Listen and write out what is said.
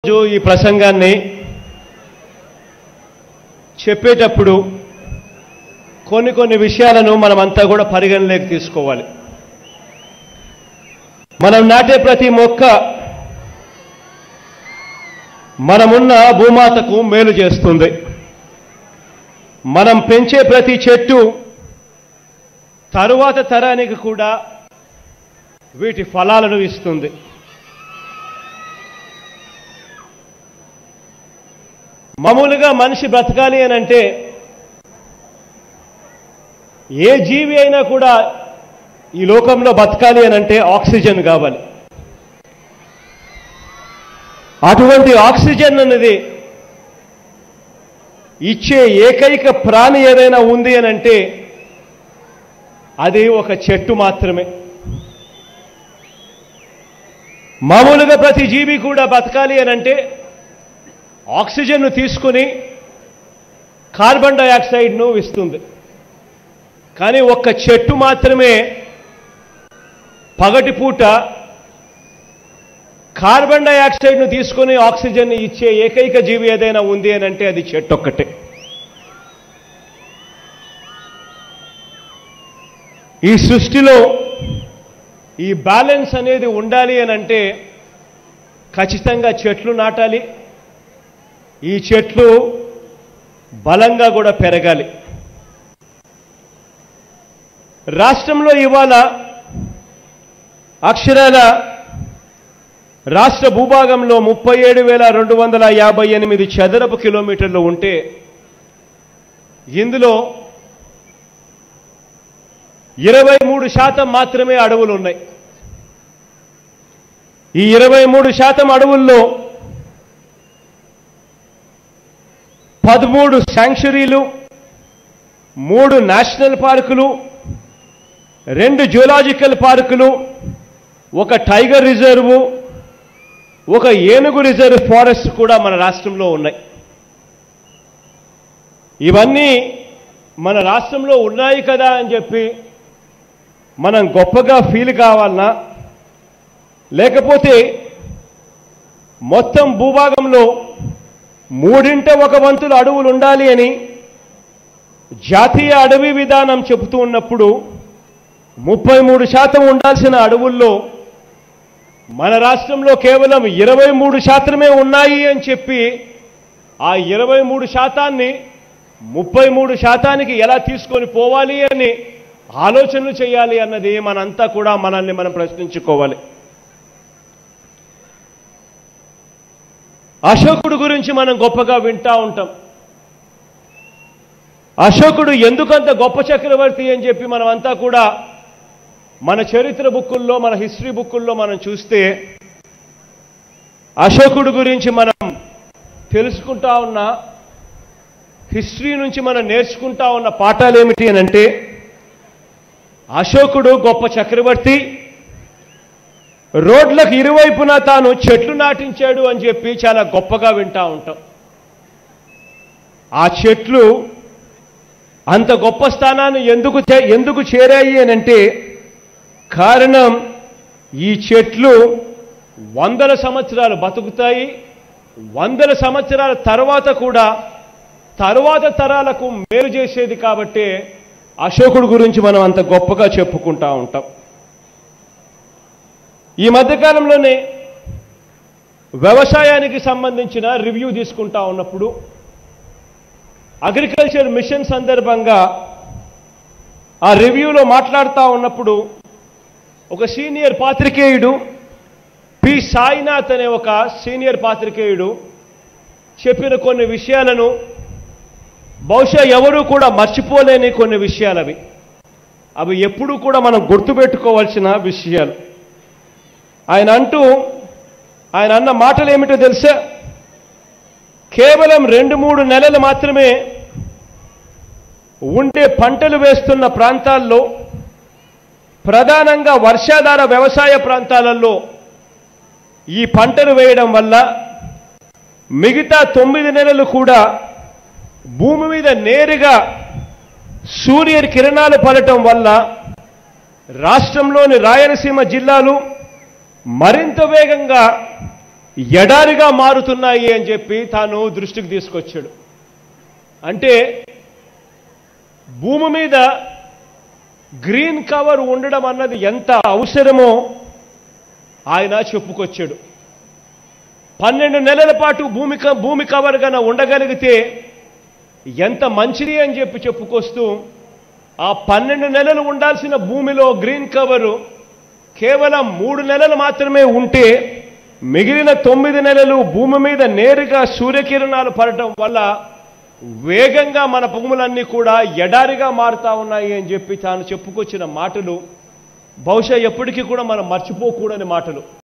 రోజు ఈ ప్రసంగాన్ని చెప్పేటప్పుడు కొన్ని కొన్ని విషయాలను మనమంతా కూడా పరిగణలోకి తీసుకోవాలి మనం నాటే ప్రతి మొక్క మనమున్న భూమాతకు మేలు చేస్తుంది మనం పెంచే ప్రతి చెట్టు తరువాత తరానికి కూడా వీటి ఫలాలను ఇస్తుంది మామూలుగా మనిషి బ్రతకాలి అని అంటే ఏ జీవి అయినా కూడా ఈ లోకంలో బతకాలి అని అంటే ఆక్సిజన్ కావాలి అటువంటి ఆక్సిజన్ అనేది ఇచ్చే ఏకైక ప్రాణి ఏదైనా ఉంది అని అంటే అది ఒక చెట్టు మాత్రమే మామూలుగా ప్రతి జీవి కూడా బతకాలి అని అంటే ఆక్సిజన్ను తీసుకుని కార్బన్ డయాక్సైడ్ను ఇస్తుంది కానీ ఒక్క చెట్టు మాత్రమే పగటిపూట కార్బన్ డయాక్సైడ్ను తీసుకుని ఆక్సిజన్ ఇచ్చే ఏకైక జీవి ఏదైనా ఉంది అని అంటే అది చెట్టు ఒక్కటే ఈ సృష్టిలో ఈ బ్యాలెన్స్ అనేది ఉండాలి అని అంటే ఖచ్చితంగా చెట్లు నాటాలి ఈ చెట్లు బలంగా కూడా పెరగాలి రాష్ట్రంలో ఇవాళ అక్షరాల రాష్ట్ర భూభాగంలో ముప్పై ఏడు వేల రెండు వందల యాభై ఎనిమిది చదరపు కిలోమీటర్లు ఉంటే ఇందులో ఇరవై మూడు శాతం మాత్రమే అడవులు ఉన్నాయి ఈ ఇరవై మూడు శాతం అడవుల్లో పదమూడు శాంక్చురీలు మూడు నేషనల్ పార్కులు రెండు జూలాజికల్ పార్కులు ఒక టైగర్ రిజర్వు ఒక ఏనుగు రిజర్వ్ ఫారెస్ట్ కూడా మన రాష్ట్రంలో ఉన్నాయి ఇవన్నీ మన రాష్ట్రంలో ఉన్నాయి కదా అని చెప్పి మనం గొప్పగా ఫీల్ కావాలన్నా లేకపోతే మొత్తం భూభాగంలో మూడింట ఒక వంతులు అడవులు ఉండాలి అని జాతీయ అడవి విధానం చెబుతూ ఉన్నప్పుడు ముప్పై మూడు శాతం ఉండాల్సిన అడవుల్లో మన రాష్ట్రంలో కేవలం ఇరవై మూడు శాతమే ఉన్నాయి అని చెప్పి ఆ ఇరవై మూడు శాతాన్ని ముప్పై మూడు శాతానికి ఎలా తీసుకొని పోవాలి అని ఆలోచనలు చేయాలి అన్నది మనంతా కూడా మనల్ని మనం ప్రశ్నించుకోవాలి అశోకుడు గురించి మనం గొప్పగా వింటా ఉంటాం అశోకుడు ఎందుకంత గొప్ప చక్రవర్తి అని చెప్పి మనమంతా కూడా మన చరిత్ర బుక్కుల్లో మన హిస్టరీ బుక్కుల్లో మనం చూస్తే అశోకుడు గురించి మనం తెలుసుకుంటా ఉన్న హిస్టరీ నుంచి మనం నేర్చుకుంటా ఉన్న పాఠాలు ఏమిటి అని అంటే అశోకుడు గొప్ప చక్రవర్తి రోడ్లకు ఇరువైపున తాను చెట్లు నాటించాడు అని చెప్పి చాలా గొప్పగా వింటా ఉంటాం ఆ చెట్లు అంత గొప్ప స్థానాన్ని ఎందుకు చే- ఎందుకు చేరాయి అని అంటే కారణం ఈ చెట్లు వందల సంవత్సరాలు బతుకుతాయి వందల సంవత్సరాల తర్వాత కూడా తరువాత తరాలకు మేలు చేసేది కాబట్టి అశోకుడు గురించి మనం అంత గొప్పగా చెప్పుకుంటా ఉంటాం ఈ మధ్యకాలంలోనే వ్యవసాయానికి సంబంధించిన రివ్యూ తీసుకుంటా ఉన్నప్పుడు అగ్రికల్చర్ మిషన్ సందర్భంగా ఆ రివ్యూలో మాట్లాడుతూ ఉన్నప్పుడు ఒక సీనియర్ పాత్రికేయుడు పి సాయినాథ్ అనే ఒక సీనియర్ పాత్రికేయుడు చెప్పిన కొన్ని విషయాలను బహుశా ఎవరూ కూడా మర్చిపోలేని కొన్ని విషయాలు అవి అవి ఎప్పుడూ కూడా మనం గుర్తుపెట్టుకోవాల్సిన విషయాలు ఆయన అంటూ ఆయన అన్న మాటలు ఏమిటో తెలుసా కేవలం రెండు మూడు నెలలు మాత్రమే ఉండే పంటలు వేస్తున్న ప్రాంతాల్లో ప్రధానంగా వర్షాధార వ్యవసాయ ప్రాంతాలలో ఈ పంటలు వేయడం వల్ల మిగతా తొమ్మిది నెలలు కూడా భూమి మీద నేరుగా సూర్య కిరణాలు పడటం వల్ల రాష్ట్రంలోని రాయలసీమ జిల్లాలు మరింత వేగంగా ఎడారిగా మారుతున్నాయి అని చెప్పి తాను దృష్టికి తీసుకొచ్చాడు అంటే భూమి మీద గ్రీన్ కవర్ ఉండడం అన్నది ఎంత అవసరమో ఆయన చెప్పుకొచ్చాడు పన్నెండు నెలల పాటు భూమి క- భూమి కవర్ గన ఉండగలిగితే ఎంత మంచిది అని చెప్పి చెప్పుకొస్తూ ఆ పన్నెండు నెలలు ఉండాల్సిన భూమిలో గ్రీన్ కవరు కేవలం మూడు నెలలు మాత్రమే ఉంటే మిగిలిన తొమ్మిది నెలలు భూమి మీద నేరుగా సూర్యకిరణాలు పడటం వల్ల వేగంగా మన భూములన్నీ కూడా ఎడారిగా మారుతా ఉన్నాయి అని చెప్పి తాను చెప్పుకొచ్చిన మాటలు బహుశా ఎప్పటికీ కూడా మనం మర్చిపోకూడని మాటలు